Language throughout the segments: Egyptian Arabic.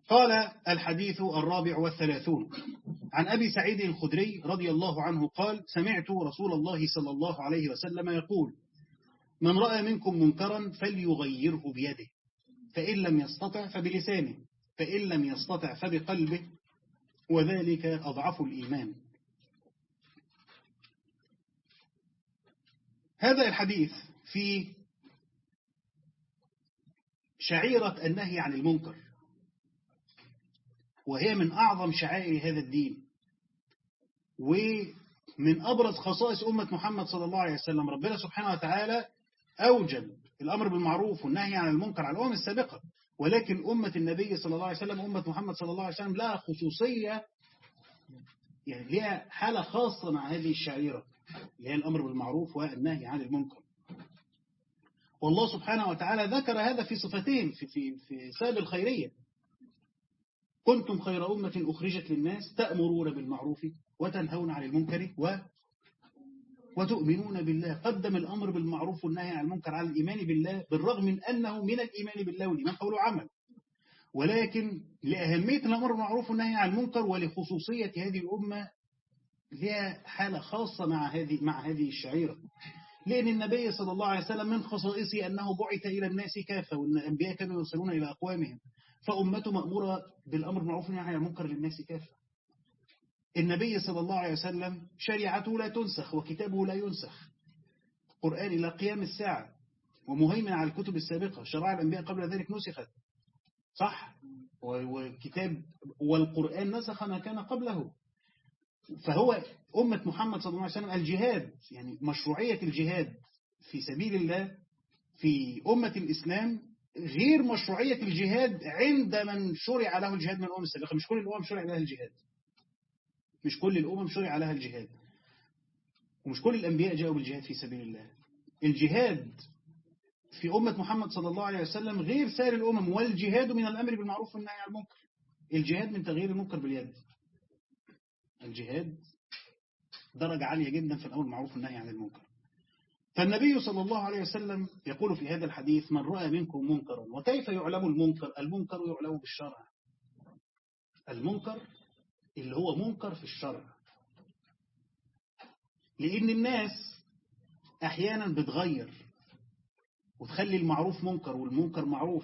قال الحديث الرابع والثلاثون عن أبي سعيد الخدري رضي الله عنه قال سمعت رسول الله صلى الله عليه وسلم يقول من رأى منكم منكرا فليغيره بيده فإن لم يستطع فبلسانه فإن لم يستطع فبقلبه وذلك أضعف الإيمان هذا الحديث في شعيرة النهي عن المنكر وهي من أعظم شعائر هذا الدين ومن أبرز خصائص أمة محمد صلى الله عليه وسلم ربنا سبحانه وتعالى أوجب الأمر بالمعروف والنهي عن المنكر على الأمم السابقة ولكن أمة النبي صلى الله عليه وسلم أمة محمد صلى الله عليه وسلم لها خصوصية يعني لها حالة خاصة مع هذه الشعيرة اللي هي الأمر بالمعروف والنهي عن المنكر والله سبحانه وتعالى ذكر هذا في صفتين في, في, في سبب الخيرية كنتم خير أمة أخرجت للناس تأمرون بالمعروف وتنهون عن المنكر و وتؤمنون بالله قدم الأمر بالمعروف والنهي عن المنكر على الإيمان بالله بالرغم من أنه من الإيمان بالله والإيمان قول عمل ولكن لأهمية الأمر بالمعروف والنهي عن المنكر ولخصوصية هذه الأمة لها حالة خاصة مع هذه مع هذه الشعيرة لأن النبي صلى الله عليه وسلم من خصائصه أنه بعث إلى الناس كافة وأن الأنبياء كانوا يرسلون إلى أقوامهم فأمته مأمورة بالأمر بالمعروف والنهي عن المنكر للناس كافة النبي صلى الله عليه وسلم شريعته لا تنسخ وكتابه لا ينسخ قرآن إلى قيام الساعة ومهيمن على الكتب السابقة شرائع الأنبياء قبل ذلك نسخت صح وكتاب والقرآن نسخ ما كان قبله فهو أمة محمد صلى الله عليه وسلم الجهاد يعني مشروعية الجهاد في سبيل الله في أمة الإسلام غير مشروعية الجهاد عند من شرع له الجهاد من الأمم السابقة مش كل الأمم شرع لها الجهاد مش كل الأمم شرع لها الجهاد ومش كل الأنبياء جاءوا بالجهاد في سبيل الله الجهاد في أمة محمد صلى الله عليه وسلم غير سائر الأمم والجهاد من الأمر بالمعروف والنهي عن المنكر الجهاد من تغيير المنكر باليد الجهاد درجة عالية جدا في الأمر بالمعروف والنهي عن المنكر فالنبي صلى الله عليه وسلم يقول في هذا الحديث من رأى منكم منكرا وكيف يعلم المنكر المنكر يعلم بالشرع المنكر اللي هو منكر في الشرع لأن الناس أحيانا بتغير وتخلي المعروف منكر والمنكر معروف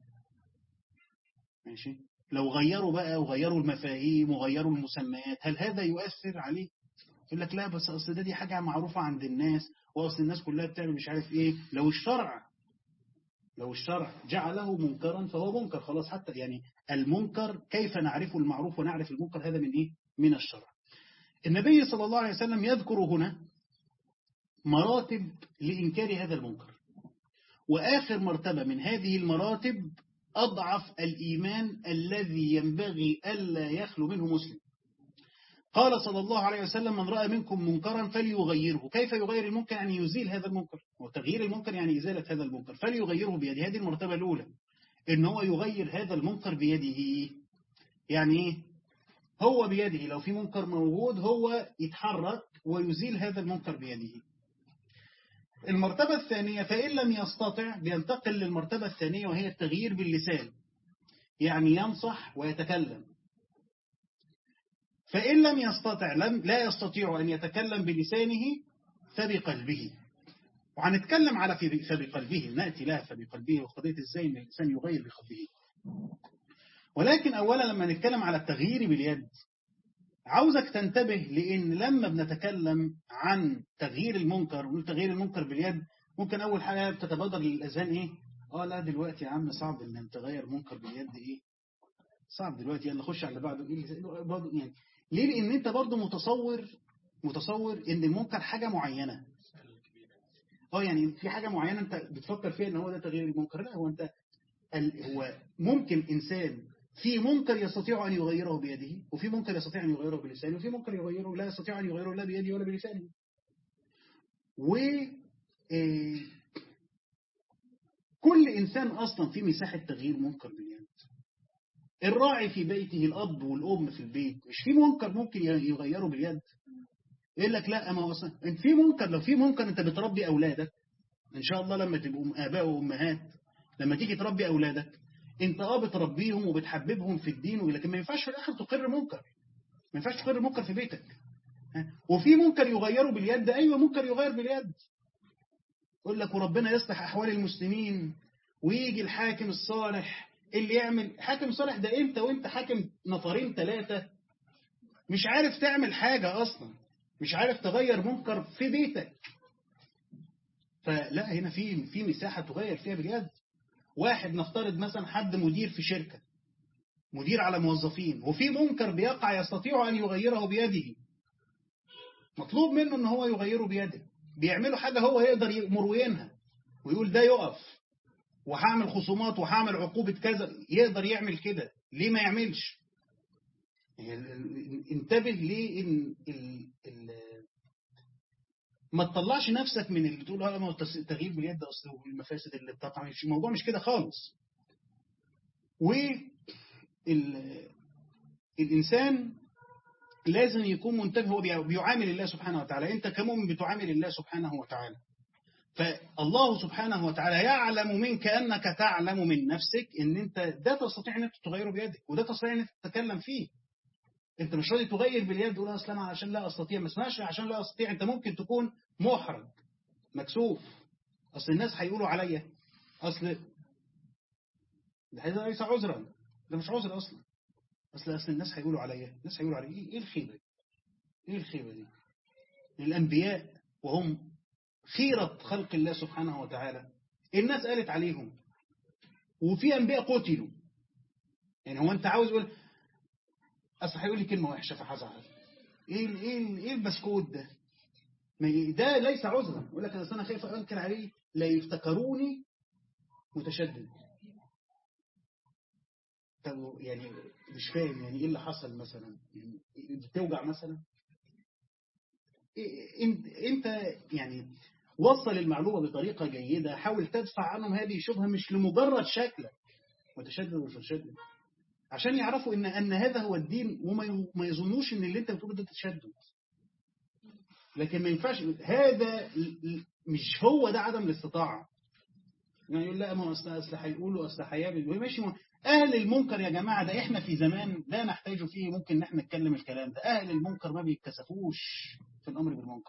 ماشي لو غيروا بقى وغيروا المفاهيم وغيروا المسميات هل هذا يؤثر عليه يقول لك لا بس أصل ده دي حاجة معروفة عند الناس وأصل الناس كلها بتعمل مش عارف إيه لو الشرع لو الشرع جعله منكرا فهو منكر خلاص حتى يعني المنكر كيف نعرف المعروف ونعرف المنكر هذا من إيه من الشرع النبي صلى الله عليه وسلم يذكر هنا مراتب لإنكار هذا المنكر وآخر مرتبة من هذه المراتب أضعف الإيمان الذي ينبغي ألا يخلو منه مسلم قال صلى الله عليه وسلم من رأى منكم منكرا فليغيره كيف يغير المنكر يعني يزيل هذا المنكر وتغيير المنكر يعني إزالة هذا المنكر فليغيره بيده هذه المرتبة الأولى إن هو يغير هذا المنكر بيده يعني إيه هو بيده لو في منكر موجود هو يتحرك ويزيل هذا المنكر بيده المرتبة الثانية فإن لم يستطع بينتقل للمرتبة الثانية وهي التغيير باللسان يعني ينصح ويتكلم فإن لم يستطع لم لا يستطيع أن يتكلم بلسانه فبقلبه وهنتكلم على في فبقلبه نأتي لها فبقلبه وقضية ازاي ان الإنسان يغير بقلبه ولكن أولا لما نتكلم على التغيير باليد عاوزك تنتبه لأن لما بنتكلم عن تغيير المنكر وتغيير المنكر باليد ممكن أول حاجة بتتبادر للأذهان إيه؟ آه لا دلوقتي يا عم صعب إن تغير منكر باليد إيه؟ صعب دلوقتي يلا خش على بعده إيه برضه يعني ليه؟ لأن أنت برضه متصور متصور إن المنكر حاجة معينة اه يعني في حاجة معينة أنت بتفكر فيها إن هو ده تغيير المنكر لا هو أنت هو ممكن إنسان في منكر يستطيع أن يغيره بيده وفي منكر يستطيع أن يغيره بلسانه وفي منكر يغيره لا يستطيع أن يغيره لا بيده ولا بلسانه و كل إنسان أصلا في مساحة تغيير منكر باليد الراعي في بيته الأب والأم في البيت مش في منكر ممكن يغيره باليد يقول لك لا ما أصلا انت في منكر لو في منكر أنت بتربي أولادك إن شاء الله لما تبقوا آباء وأمهات لما تيجي تربي أولادك انت اه بتربيهم وبتحببهم في الدين لكن ما ينفعش في الاخر تقر منكر ما ينفعش تقر منكر في بيتك وفي منكر يغيره باليد ايوه منكر يغير باليد يقول لك وربنا يصلح احوال المسلمين ويجي الحاكم الصالح اللي يعمل حاكم صالح ده انت وانت حاكم نفرين ثلاثة مش عارف تعمل حاجة اصلا مش عارف تغير منكر في بيتك فلا هنا في في مساحة تغير فيها باليد واحد نفترض مثلا حد مدير في شركة مدير على موظفين وفي منكر بيقع يستطيع أن يغيره بيده مطلوب منه أن هو يغيره بيده بيعملوا حاجة هو يقدر يمروينها ويقول ده يقف وهعمل خصومات وهعمل عقوبة كذا يقدر يعمل كده ليه ما يعملش انتبه ليه إن ال ال ما تطلعش نفسك من اللي تقول اه ما هو التغيير باليد اصل المفاسد اللي بتقع مش الموضوع مش كده خالص و الانسان لازم يكون منتبه هو بيعامل الله سبحانه وتعالى انت كمؤمن بتعامل الله سبحانه وتعالى فالله سبحانه وتعالى يعلم منك انك تعلم من نفسك ان انت ده تستطيع ان انت تغيره بيدك وده تستطيع ان انت تتكلم فيه انت مش راضي تغير باليد تقول اصل انا عشان لا استطيع ما اسمعش عشان لا استطيع انت ممكن تكون محرج مكسوف اصل الناس هيقولوا عليا اصل ده ليس عذرا ده مش عذر اصلا اصل اصل الناس هيقولوا عليا الناس هيقولوا عليا ايه الخيبه دي ايه الخيبه دي الانبياء وهم خيرة خلق الله سبحانه وتعالى الناس قالت عليهم وفي انبياء قتلوا يعني هو انت عاوز يقول اصل هيقول لي كلمه وحشه فهزعل ايه ال ايه ال ايه البسكوت ده ده ليس عذرا يقول لك انا انا خايف انكر عليه لا يفتكروني متشدد طب يعني مش فاهم يعني ايه اللي حصل مثلا يعني بتوجع مثلا إيه انت يعني وصل المعلومه بطريقه جيده حاول تدفع عنهم هذه الشبهه مش لمجرد شكلك متشدد ومش متشدد عشان يعرفوا ان ان هذا هو الدين وما يظنوش ان اللي انت بتقوله ده تشدد لكن ما ينفعش هذا مش هو ده عدم الاستطاعه يعني يقول لا ما اصل اصل هيقولوا اصل هيعمل ماشي اهل المنكر يا جماعه ده احنا في زمان لا نحتاج فيه ممكن ان احنا نتكلم الكلام ده اهل المنكر ما بيتكسفوش في الامر بالمنكر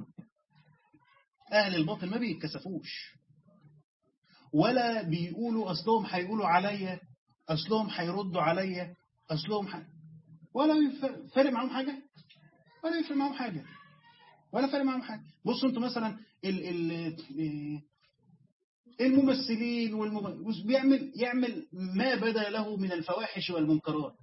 اهل الباطل ما بيتكسفوش ولا بيقولوا اصلهم هيقولوا عليا اصلهم هيردوا عليا اصلهم ح... ولا فارق معاهم حاجه ولا يفرق معاهم حاجه ولا فارق معاهم حاجه بصوا انتوا مثلا ال ال الممثلين والمغ... بيعمل يعمل ما بدا له من الفواحش والمنكرات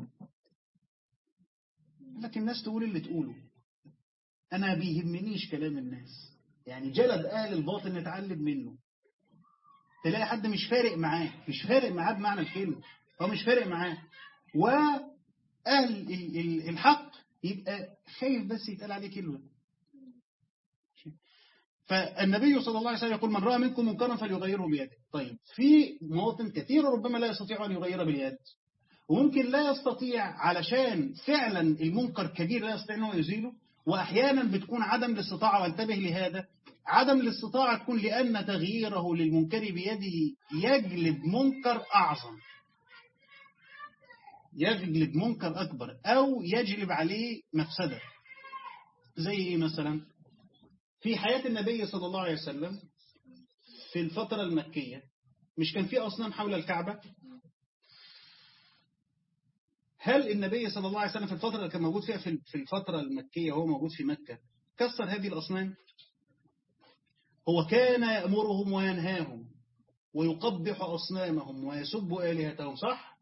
لكن الناس تقول اللي تقوله انا بيهمنيش كلام الناس يعني جلد اهل الباطل نتعلم منه تلاقي حد مش فارق معاه مش فارق معاه بمعنى الكلمه هو مش فارق معاه واهل الحق يبقى خايف بس يتقال عليه كلمه فالنبي صلى الله عليه وسلم يقول من رأى منكم منكرا فليغيره بيده طيب في مواطن كثيرة ربما لا يستطيع أن يغير باليد وممكن لا يستطيع علشان فعلا المنكر كبير لا يستطيع أنه يزيله وأحيانا بتكون عدم الاستطاعة وانتبه لهذا عدم الاستطاعة تكون لأن تغييره للمنكر بيده يجلب منكر أعظم يجلب منكر أكبر أو يجلب عليه مفسدة زي إيه مثلا في حياة النبي صلى الله عليه وسلم في الفترة المكية مش كان في أصنام حول الكعبة هل النبي صلى الله عليه وسلم في الفترة اللي كان موجود فيها في الفترة المكية وهو موجود في مكة كسر هذه الأصنام هو كان يأمرهم وينهاهم ويقبح أصنامهم ويسب آلهتهم صح؟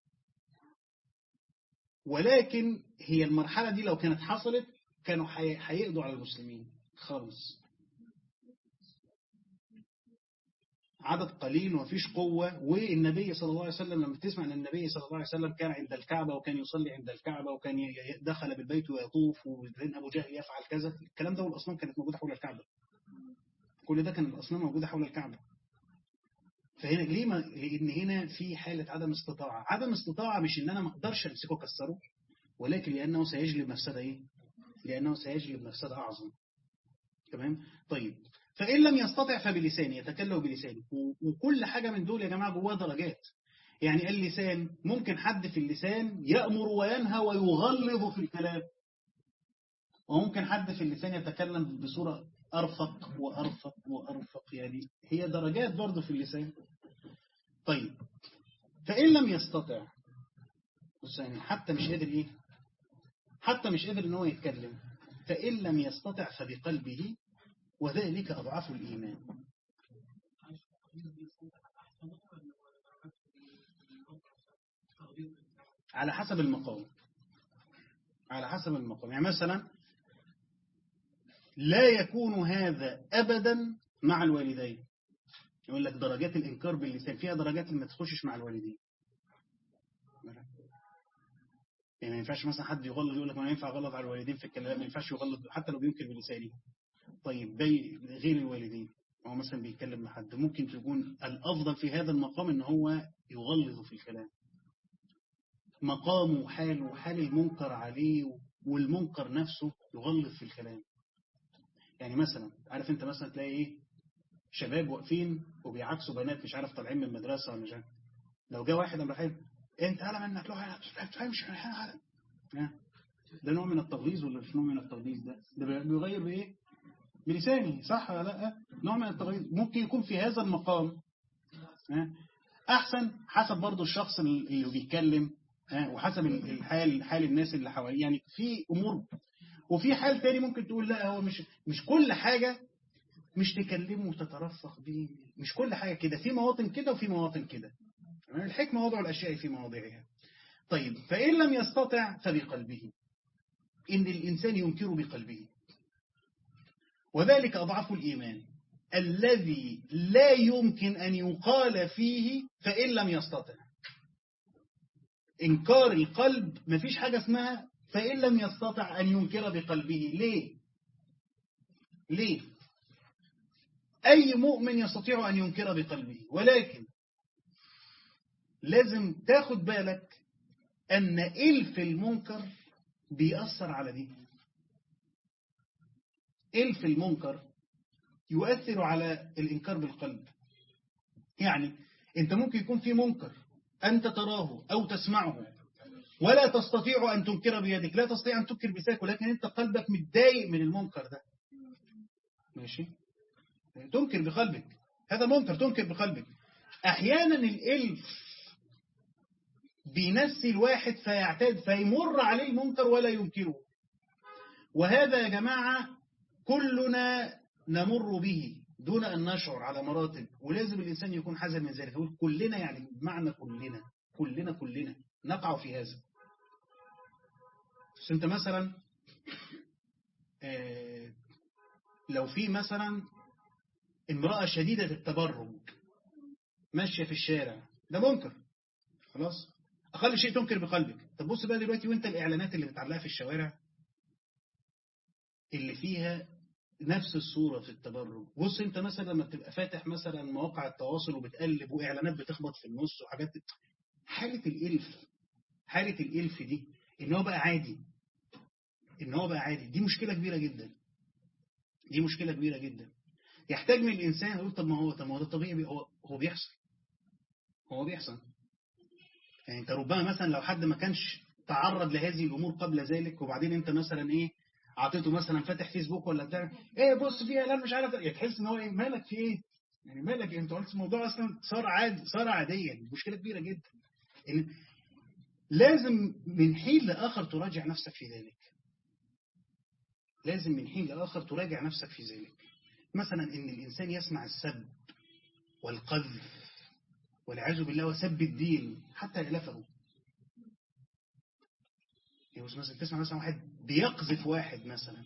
ولكن هي المرحلة دي لو كانت حصلت كانوا هيقضوا على المسلمين خالص عدد قليل ومفيش قوة والنبي صلى الله عليه وسلم لما تسمع أن النبي صلى الله عليه وسلم كان عند الكعبة وكان يصلي عند الكعبة وكان دخل بالبيت ويطوف وبعدين أبو جهل يفعل كذا الكلام ده والأصنام كانت موجودة حول الكعبة كل ده كان الأصنام موجودة حول الكعبة فهنا ليه ما لأن هنا في حالة عدم استطاعة عدم استطاعة مش إن أنا ما أقدرش أمسكه أكسره ولكن لأنه سيجلب مفسدة إيه؟ لأنه سيجلب مفسدة أعظم تمام طيب فإن لم يستطع فبلسانه يتكلم بلسانه وكل حاجة من دول يا جماعة جواه درجات يعني اللسان ممكن حد في اللسان يأمر وينهى ويغلظ في الكلام وممكن حد في اللسان يتكلم بصورة أرفق وأرفق وأرفق يعني هي درجات برضه في اللسان طيب فإن لم يستطع بص يعني حتى مش قادر إيه حتى مش قادر إن هو يتكلم فإن لم يستطع فبقلبه وذلك أضعف الإيمان على حسب المقام على حسب المقام يعني مثلا لا يكون هذا أبدا مع الوالدين يقول لك درجات الإنكار باللسان فيها درجات اللي ما تخشش مع الوالدين يعني ما ينفعش مثلا حد يغلط يقول لك ما ينفع غلط على الوالدين في الكلام ما ينفعش يغلط حتى لو بينكر بلسانه طيب بي غير الوالدين هو مثلا بيتكلم مع حد ممكن تكون الأفضل في هذا المقام ان هو يغلظ في الكلام مقامه وحاله وحال المنكر عليه والمنكر نفسه يغلظ في الكلام يعني مثلا عارف انت مثلا تلاقي ايه شباب واقفين وبيعكسوا بنات مش عارف طالعين من المدرسة ولا مش عارف لو جه واحد قام راح انت على منك له مش ده نوع من التغليظ ولا مش نوع من التغليظ ده ده بيغير بايه بلسانه صح ولا لا نوع من التغليظ ممكن يكون في هذا المقام احسن حسب برضو الشخص اللي بيتكلم وحسب الحال حال الناس اللي حواليه يعني في امور وفي حال تاني ممكن تقول لا هو مش مش كل حاجة مش تكلمه وتترفق بيه مش كل حاجة كده في مواطن كده وفي مواطن كده الحكمة وضع الأشياء في مواضعها طيب فإن لم يستطع فبقلبه إن الإنسان ينكر بقلبه وذلك أضعف الإيمان الذي لا يمكن أن يقال فيه فإن لم يستطع إنكار القلب مفيش حاجة اسمها فإن لم يستطع أن ينكر بقلبه ليه ليه أي مؤمن يستطيع أن ينكر بقلبه ولكن لازم تاخد بالك أن إلف المنكر بيأثر على دي إلف المنكر يؤثر على الإنكار بالقلب يعني أنت ممكن يكون في منكر أنت تراه أو تسمعه ولا تستطيع أن تنكر بيدك لا تستطيع أن تنكر بساك ولكن أنت قلبك متضايق من المنكر ده ماشي تنكر بقلبك هذا منكر تنكر بقلبك أحيانا الإلف بينسي الواحد فيعتاد فيمر عليه المنكر ولا ينكره وهذا يا جماعة كلنا نمر به دون أن نشعر على مراتب ولازم الإنسان يكون حذر من ذلك يقول كلنا يعني بمعنى كلنا كلنا كلنا نقع في هذا بس انت مثلا اه لو في مثلا امرأة شديدة التبرج ماشية في الشارع ده منكر خلاص أقل شيء تنكر بقلبك طب بص بقى دلوقتي وانت الإعلانات اللي بتعلقها في الشوارع اللي فيها نفس الصورة في التبرج بص انت مثلا لما بتبقى فاتح مثلا مواقع التواصل وبتقلب وإعلانات بتخبط في النص وحاجات حالة الإلف حالة الإلف دي إن هو بقى عادي إن هو بقى عادي دي مشكلة كبيرة جدا دي مشكلة كبيرة جدا يحتاج من الإنسان يقول طب ما هو طب ما هو ده طبيعي هو هو بيحصل هو بيحصل يعني انت ربما مثلا لو حد ما كانش تعرض لهذه الأمور قبل ذلك وبعدين انت مثلا ايه عطيته مثلا فاتح فيسبوك ولا بتاع ايه بص فيها لا مش عارف يعني تحس ان هو ايه مالك في ايه يعني مالك انت قلت الموضوع اصلا صار عادي صار عاديا مشكله كبيره جدا إن لازم من حين لاخر تراجع نفسك في ذلك لازم من حين لاخر تراجع نفسك في ذلك مثلا ان الانسان يسمع السب والقذف والعياذ بالله وسب الدين حتى يلفه يعني مثلا تسمع مثلا واحد بيقذف واحد مثلا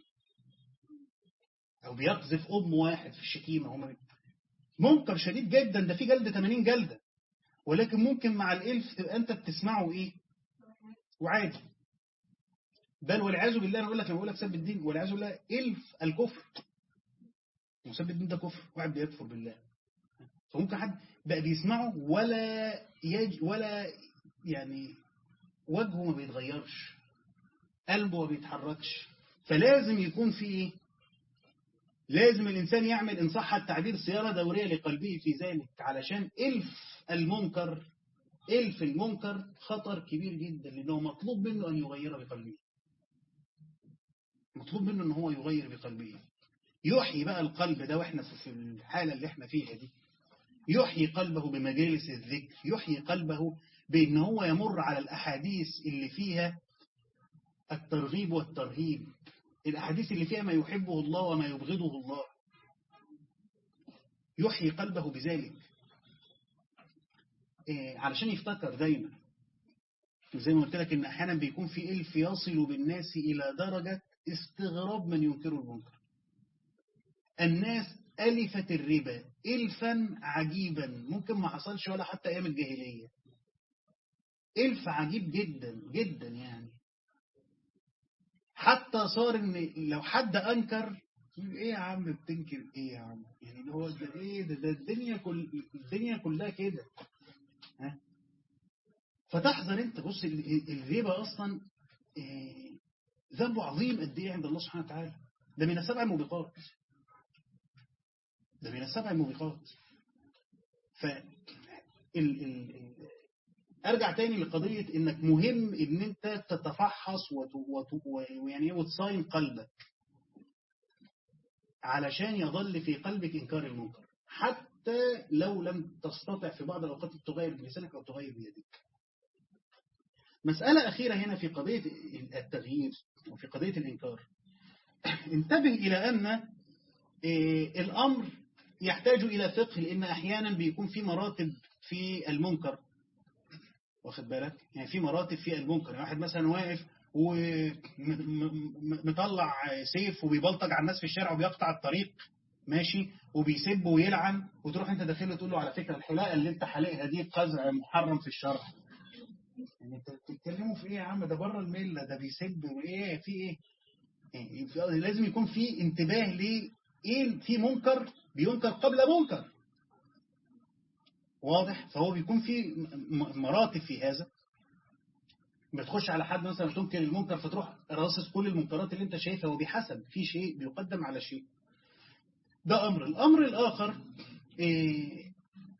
او بيقذف ام واحد في الشتيمه هم منكر شديد جدا ده في جلده 80 جلده ولكن ممكن مع الالف تبقى انت بتسمعه ايه وعادي بل والعياذ بالله انا اقول لك لما اقول لك سب الدين والعياذ بالله الف الكفر وسب الدين ده كفر واحد بيكفر بالله فممكن حد بقى بيسمعه ولا يج ولا يعني وجهه ما بيتغيرش قلبه ما بيتحركش فلازم يكون في ايه لازم الإنسان يعمل إن صح التعبير صيانة دورية لقلبه في ذلك علشان إلف المنكر إلف المنكر خطر كبير جدا لأنه مطلوب منه أن يغير بقلبه مطلوب منه أن هو يغير بقلبه يحيي بقى القلب ده وإحنا في الحالة اللي إحنا فيها دي يحيي قلبه بمجالس الذكر يحيي قلبه بأن هو يمر على الأحاديث اللي فيها الترغيب والترهيب الأحاديث اللي فيها ما يحبه الله وما يبغضه الله يحيي قلبه بذلك إيه علشان يفتكر دايما زي ما قلت لك ان احيانا بيكون في الف يصل بالناس الى درجة استغراب من ينكر المنكر الناس ألفت الربا ألفا عجيبا ممكن ما حصلش ولا حتى أيام الجاهلية ألف عجيب جدا جدا يعني حتى صار ان لو حد أنكر ايه يا عم بتنكر ايه يا عم يعني اللي هو ده ايه ده, ده الدنيا كل الدنيا كلها كده ها فتحذر انت بص الربا اصلا إيه ذنبه عظيم قد ايه عند الله سبحانه وتعالى ده من السبع الموبقات ده من السبع الموبقات ف ال ال ارجع تاني لقضية انك مهم ان انت تتفحص ويعني وتصاين قلبك علشان يظل في قلبك انكار المنكر حتى لو لم تستطع في بعض الاوقات تغير بلسانك او تغير بيدك مسألة أخيرة هنا في قضية التغيير وفي قضية الإنكار انتبه إلى أن الأمر يحتاج إلى فقه لأن أحيانا بيكون في مراتب في المنكر واخد بالك يعني في مراتب في المنكر يعني واحد مثلا واقف ومطلع سيف وبيبلطج على الناس في الشارع وبيقطع الطريق ماشي وبيسب ويلعن وتروح انت داخله تقول له على فكرة الحلاقة اللي انت حالقها دي قزع محرم في الشرع يعني انت بتتكلموا في ايه يا عم ده بره الملة ده بيسب وايه في ايه يعني لازم يكون في انتباه ليه ايه في منكر بينكر قبل منكر واضح فهو بيكون في مراتب في هذا بتخش على حد مثلا تنكر المنكر فتروح راصص كل المنكرات اللي انت شايفها وبحسب في شيء بيقدم على شيء ده أمر الأمر الآخر إيه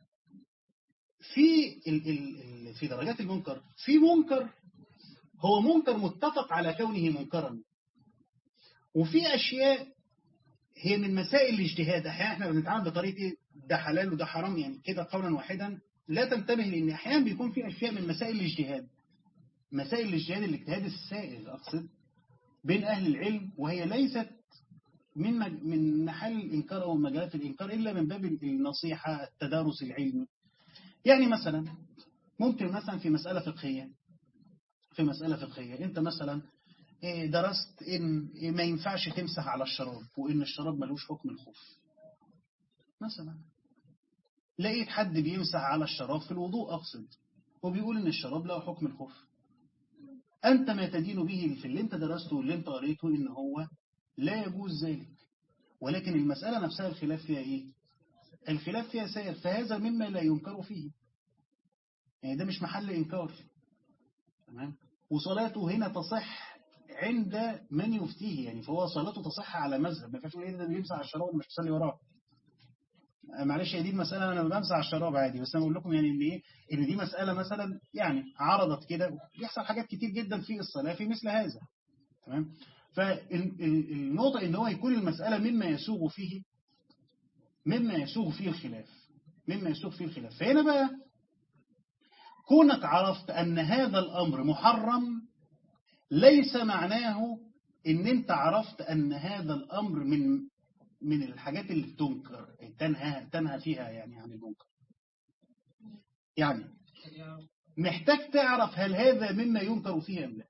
في ال ال في درجات المنكر في منكر هو منكر متفق على كونه منكرا وفي أشياء هي من مسائل الاجتهاد احيانا احنا بنتعامل بطريقه ايه ده حلال وده حرام يعني كده قولا واحدا لا تنتبه لان احيانا بيكون في اشياء من مسائل الاجتهاد مسائل الاجتهاد الاجتهاد السائل اقصد بين اهل العلم وهي ليست من من محل الانكار او مجالات الانكار الا من باب النصيحه التدارس العلمي يعني مثلا ممكن مثلا في مساله فقهيه في مساله فقهيه انت مثلا درست إن ما ينفعش تمسح على الشراب وإن الشراب ملوش حكم الخوف مثلا لقيت حد بيمسح على الشراب في الوضوء أقصد وبيقول إن الشراب له حكم الخوف أنت ما تدين به في اللي أنت درسته واللي أنت قريته إن هو لا يجوز ذلك ولكن المسألة نفسها الخلاف فيها إيه الخلاف فيها سائر فهذا مما لا ينكر فيه يعني ده مش محل إنكار تمام وصلاته هنا تصح عند من يفتيه يعني فهو صلاته تصح على مذهب ما ينفعش يقول ايه ده بيمسح على الشراب مش تصلي وراه معلش هي دي المسألة أنا بمسح على الشراب عادي بس أنا بقول لكم يعني إن إيه إن دي مسألة مثلا يعني عرضت كده بيحصل حاجات كتير جدا في الصلاة في مثل هذا تمام فالنقطة إن هو يكون المسألة مما يسوغ فيه مما يسوغ فيه الخلاف مما يسوغ فيه الخلاف فهنا بقى كونك عرفت أن هذا الأمر محرم ليس معناه ان انت عرفت ان هذا الامر من من الحاجات اللي بتنكر تنهى تنهى فيها يعني عن المنكر يعني محتاج تعرف هل هذا مما ينكر فيه ام لا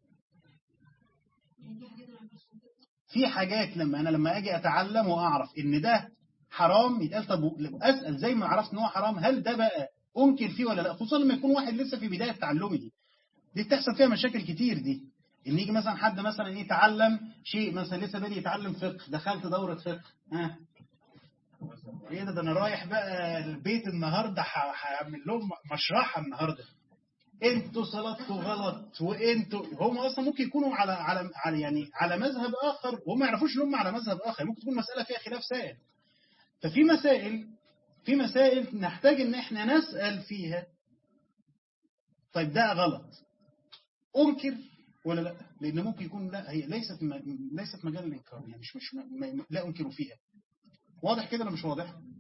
في حاجات لما انا لما اجي اتعلم واعرف ان ده حرام يتقال طب اسال زي ما عرفت ان هو حرام هل ده بقى انكر فيه ولا لا خصوصا لما يكون واحد لسه في بدايه تعلمه دي بتحصل فيها مشاكل كتير دي ان يجي مثلا حد مثلا ايه يتعلم شيء مثلا لسه بادئ يتعلم فقه دخلت دورة فقه ها ايه ده ده انا رايح بقى البيت النهارده هعمل لهم مشرحه النهارده انتوا صلاتكم غلط وانتوا هم اصلا ممكن يكونوا على على على يعني على مذهب اخر وهم ما يعرفوش ان هم على مذهب اخر ممكن تكون مساله فيها خلاف سائل ففي مسائل في مسائل نحتاج ان احنا نسال فيها طيب ده غلط أنكر ولا لا لأن ممكن يكون لا هي ليست ليست مجال الإنكار يعني مش مش لا أنكر فيها واضح كده ولا مش واضح